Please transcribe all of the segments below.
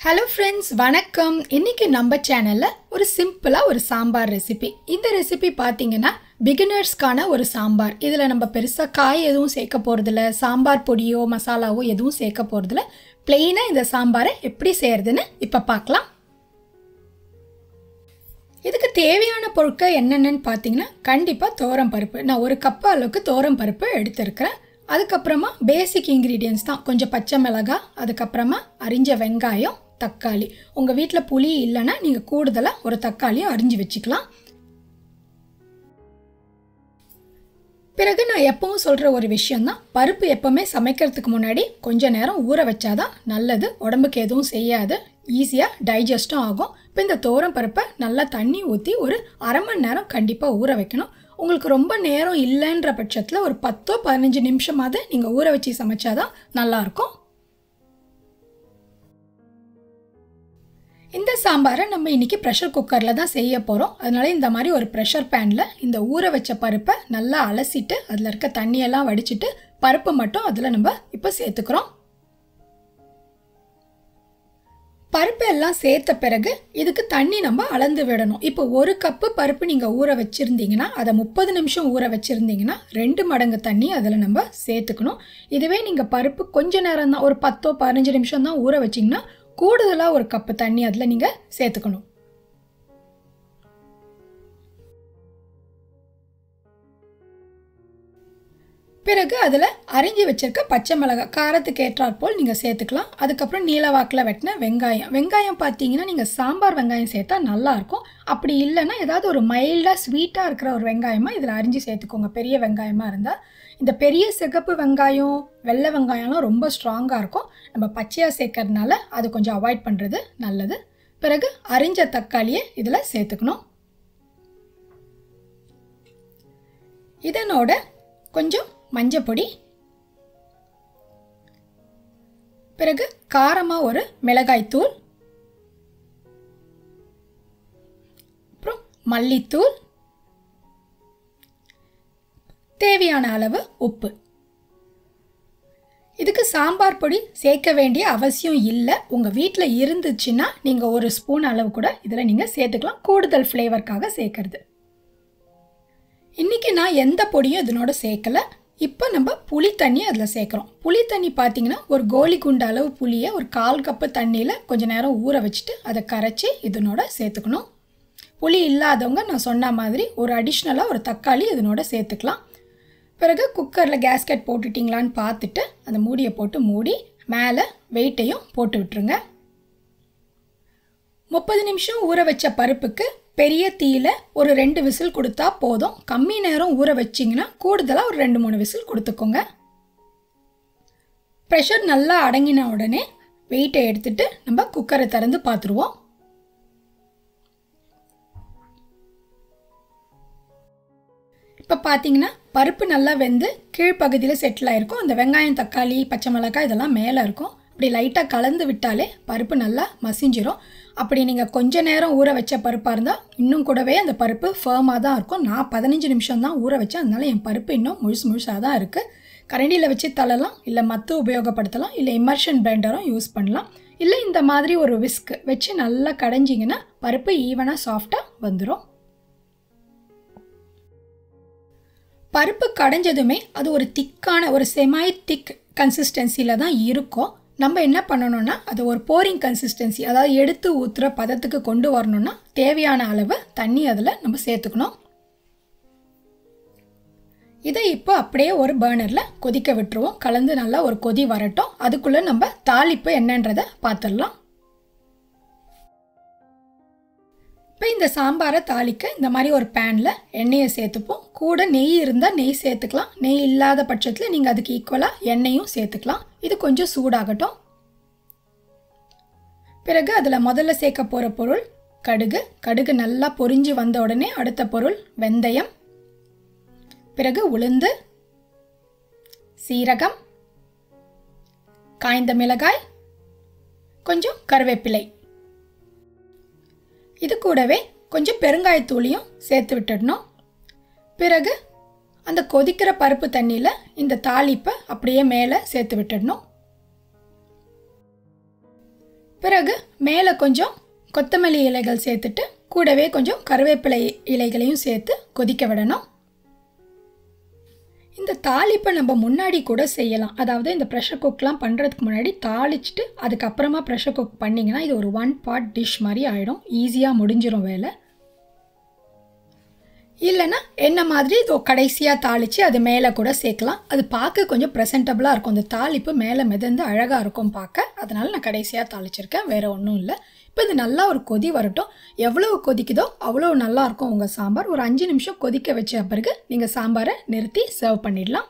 hello friends வணக்கம் இன்னைக்கு நம்ம சேனலில் ஒரு சிம்பிளாக ஒரு சாம்பார் ரெசிபி இந்த ரெசிபி பார்த்தீங்கன்னா பிகினர்ஸ்க்கான ஒரு சாம்பார் இதில் நம்ம பெருசாக காய் எதுவும் சேர்க்க போகிறதில்ல சாம்பார் பொடியோ மசாலாவோ எதுவும் சேர்க்க போகிறதில்ல பிளெயினாக இந்த சாம்பாரை எப்படி செய்கிறதுன்னு இப்போ பார்க்கலாம் இதுக்கு தேவையான பொருட்கள் என்னென்னு பார்த்தீங்கன்னா கண்டிப்பாக தோரம் பருப்பு நான் ஒரு கப்பு அளவுக்கு தோரம் பருப்பு எடுத்திருக்கிறேன் அதுக்கப்புறமா பேசிக் இன்க்ரீடியன்ஸ் தான் கொஞ்சம் பச்சை மிளகாய் அதுக்கப்புறமா அரிஞ்ச வெங்காயம் தக்காளி உங்கள் வீட்டில் புளி இல்லைன்னா நீங்கள் கூடுதலாக ஒரு தக்காளியும் அரிஞ்சு வச்சுக்கலாம் பிறகு நான் எப்பவும் சொல்கிற ஒரு விஷயந்தான் பருப்பு எப்போவுமே சமைக்கிறதுக்கு முன்னாடி கொஞ்ச நேரம் ஊற வச்சாதான் நல்லது உடம்புக்கு எதுவும் செய்யாது ஈஸியாக டைஜஸ்ட்டும் ஆகும் இப்போ இந்த தோரம் பருப்பை நல்லா தண்ணி ஊற்றி ஒரு அரை மணி நேரம் கண்டிப்பாக ஊற வைக்கணும் உங்களுக்கு ரொம்ப நேரம் இல்லைன்ற பட்சத்தில் ஒரு பத்தோ பதினஞ்சு நிமிஷமாவது நீங்கள் ஊற வச்சு சமைச்சாதான் நல்லாயிருக்கும் இந்த சாம்பாரை நம்ம இன்றைக்கி ப்ரெஷர் குக்கரில் தான் செய்ய போகிறோம் அதனால இந்த மாதிரி ஒரு ப்ரெஷர் பேனில் இந்த ஊற வச்ச பருப்பை நல்லா அலசிட்டு அதில் இருக்க தண்ணியெல்லாம் வடிச்சிட்டு பருப்பு மட்டும் அதில் நம்ம இப்போ சேர்த்துக்கிறோம் பருப்பு எல்லாம் சேர்த்த பிறகு இதுக்கு தண்ணி நம்ம அளந்து விடணும் இப்போ ஒரு கப்பு பருப்பு நீங்கள் ஊற வச்சுருந்தீங்கன்னா அதை முப்பது நிமிஷம் ஊற வச்சுருந்தீங்கன்னா ரெண்டு மடங்கு தண்ணி அதில் நம்ம சேர்த்துக்கணும் இதுவே நீங்கள் பருப்பு கொஞ்ச நேரம் தான் ஒரு பத்தோ பதினஞ்சு நிமிஷம் தான் ஊற வச்சிங்கன்னா கூடுதலாக ஒரு கப்பு தண்ணி அதில் நீங்கள் சேர்த்துக்கணும் பிறகு அதில் அரிஞ்சு வச்சிருக்க பச்சை மிளகாய் காரத்துக்கு ஏற்றாற்போல் நீங்கள் சேர்த்துக்கலாம் அதுக்கப்புறம் நீல வாக்கில் வெட்டின வெங்காயம் வெங்காயம் பார்த்தீங்கன்னா நீங்கள் சாம்பார் வெங்காயம் சேர்த்தா நல்லாயிருக்கும் அப்படி இல்லைன்னா ஏதாவது ஒரு மைல்டாக ஸ்வீட்டாக இருக்கிற ஒரு வெங்காயமாக இதில் அரிஞ்சு சேர்த்துக்கோங்க பெரிய வெங்காயமாக இருந்தால் இந்த பெரிய சிகப்பு வெங்காயம் வெள்ளை வெங்காயம்லாம் ரொம்ப ஸ்ட்ராங்காக இருக்கும் நம்ம பச்சையாக சேர்க்கறதுனால அது கொஞ்சம் அவாய்ட் பண்ணுறது நல்லது பிறகு அரிஞ்ச தக்காளியை இதில் சேர்த்துக்கணும் இதனோட கொஞ்சம் மஞ்சப்பொடி பிறகு காரமாக ஒரு மிளகாய்த்தூள் அப்புறம் மல்லித்தூள் தேவையான அளவு உப்பு இதுக்கு சாம்பார் பொடி சேர்க்க வேண்டிய அவசியம் இல்லை உங்கள் வீட்டில் இருந்துச்சுன்னா நீங்கள் ஒரு ஸ்பூன் அளவு கூட இதில் நீங்கள் சேர்த்துக்கலாம் கூடுதல் ஃப்ளேவருக்காக சேர்க்கறது இன்றைக்கி நான் எந்த பொடியும் இதனோட சேர்க்கலை இப்போ நம்ம புளி தண்ணி அதில் சேர்க்குறோம் புளி தண்ணி பார்த்தீங்கன்னா ஒரு கோலி குண்டு அளவு புளியை ஒரு கால் கப்பு தண்ணியில் கொஞ்சம் நேரம் ஊற வச்சுட்டு அதை கரைச்சி இதனோட சேர்த்துக்கணும் புளி இல்லாதவங்க நான் சொன்ன மாதிரி ஒரு அடிஷ்னலாக ஒரு தக்காளி இதனோட சேர்த்துக்கலாம் பிறகு குக்கரில் கேஸ்கெட் போட்டுட்டிங்களான்னு பார்த்துட்டு அந்த மூடியை போட்டு மூடி மேலே வெயிட்டையும் போட்டு விட்டுருங்க முப்பது நிமிஷம் ஊற வச்ச பருப்புக்கு பெரிய தீயில் ஒரு ரெண்டு விசில் கொடுத்தா போதும் கம்மி நேரம் ஊற வச்சிங்கன்னா கூடுதலாக ஒரு ரெண்டு மூணு விசில் கொடுத்துக்கோங்க ப்ரெஷர் நல்லா அடங்கின உடனே வெயிட்டை எடுத்துட்டு நம்ம குக்கரை திறந்து பார்த்துருவோம் இப்போ பார்த்தீங்கன்னா பருப்பு நல்லா வெந்து கீழ்ப்பகுதியில் செட்டில் ஆகிருக்கும் அந்த வெங்காயம் தக்காளி பச்சை மிளகாய் இதெல்லாம் மேலே இருக்கும் அப்படி லைட்டாக கலந்து விட்டாலே பருப்பு நல்லா மசிஞ்சிரும் அப்படி நீங்கள் கொஞ்ச நேரம் ஊற வச்ச பருப்பாக இருந்தால் இன்னும் கூடவே அந்த பருப்பு ஃபேமாக தான் இருக்கும் நான் பதினஞ்சு நிமிஷம் தான் ஊற வச்சேன் அதனால் என் பருப்பு இன்னும் முழுசு முழுசாக தான் இருக்குது கரண்டியில் வச்சு தள்ளலாம் இல்லை மத்து உபயோகப்படுத்தலாம் இல்லை இமர்ஷன் பிளெண்டரும் யூஸ் பண்ணலாம் இல்லை இந்த மாதிரி ஒரு விஸ்க் வச்சு நல்லா கடைஞ்சிங்கன்னா பருப்பு ஈவனாக சாஃப்டாக வந்துடும் பருப்பு கடைஞ்சதுமே அது ஒரு திக்கான ஒரு செமாய் திக் கன்சிஸ்டன்சியில் தான் இருக்கும் நம்ம என்ன பண்ணணும்னா அது ஒரு போரிங் கன்சிஸ்டன்சி அதாவது எடுத்து ஊற்றுற பதத்துக்கு கொண்டு வரணும்னா தேவையான அளவு தண்ணி அதில் நம்ம சேர்த்துக்கணும் இதை இப்போ அப்படியே ஒரு பேர்னரில் கொதிக்க விட்டுருவோம் கலந்து நல்லா ஒரு கொதி வரட்டும் அதுக்குள்ளே நம்ம தாளிப்பு என்னன்றதை பார்த்துடலாம் இப்போ இந்த சாம்பாரை தாளிக்க இந்த மாதிரி ஒரு பேனில் எண்ணெயை சேர்த்துப்போம் கூட நெய் இருந்தால் நெய் சேர்த்துக்கலாம் நெய் இல்லாத பட்சத்தில் நீங்கள் அதுக்கு ஈக்குவலாக எண்ணெயும் சேர்த்துக்கலாம் இது கொஞ்சம் சூடாகட்டும் பிறகு அதில் முதல்ல சேர்க்க போகிற பொருள் கடுகு கடுகு நல்லா பொரிஞ்சு வந்த உடனே அடுத்த பொருள் வெந்தயம் பிறகு உளுந்து சீரகம் காய்ந்த மிளகாய் கொஞ்சம் கருவேப்பிலை இது கூடவே கொஞ்சம் பெருங்காயத்தூளியும் சேர்த்து விட்டுடணும் பிறகு அந்த கொதிக்கிற பருப்பு தண்ணியில் இந்த தாளிப்பை அப்படியே மேலே சேர்த்து விட்டுடணும் பிறகு மேலே கொஞ்சம் கொத்தமல்லி இலைகள் சேர்த்துட்டு கூடவே கொஞ்சம் கருவேப்பிலை இலைகளையும் சேர்த்து கொதிக்க விடணும் இந்த தாளிப்பை நம்ம முன்னாடி கூட செய்யலாம் அதாவது இந்த ப்ரெஷர் குக்லாம் பண்ணுறதுக்கு முன்னாடி தாளிச்சிட்டு அதுக்கப்புறமா ப்ரெஷர் குக் பண்ணிங்கன்னா இது ஒரு ஒன் பார்ட் டிஷ் மாதிரி ஆகிடும் ஈஸியாக முடிஞ்சிடும் வேலை இல்லைன்னா என்ன மாதிரி இதோ கடைசியாக தாளித்து அது மேலே கூட சேர்க்கலாம் அது பார்க்க கொஞ்சம் ப்ரெசன்டபுளாக இருக்கும் அந்த தாளிப்பு மேலே மிதந்து அழகாக இருக்கும் பார்க்க அதனால் நான் கடைசியாக தாளிச்சிருக்கேன் வேறு ஒன்றும் இல்லை இப்போ இது நல்லா ஒரு கொதி வரட்டும் எவ்வளோ கொதிக்குதோ அவ்வளோ நல்லா இருக்கும் உங்கள் சாம்பார் ஒரு அஞ்சு நிமிஷம் கொதிக்க வச்ச பிறகு நீங்கள் சாம்பாரை நிறுத்தி சர்வ் பண்ணிடலாம்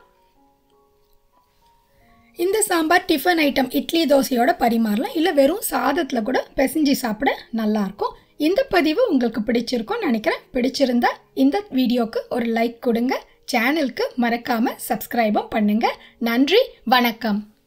இந்த சாம்பார் டிஃபன் ஐட்டம் இட்லி தோசையோட பரிமாறலாம் இல்லை வெறும் சாதத்தில் கூட பிசைஞ்சு சாப்பிட நல்லாயிருக்கும் இந்த பதிவு உங்களுக்கு பிடிச்சிருக்கும்னு நினைக்கிறேன் பிடிச்சிருந்தா இந்த வீடியோக்கு ஒரு லைக் கொடுங்க சேனலுக்கு மறக்காமல் சப்ஸ்கிரைபும் பண்ணுங்கள் நன்றி வணக்கம்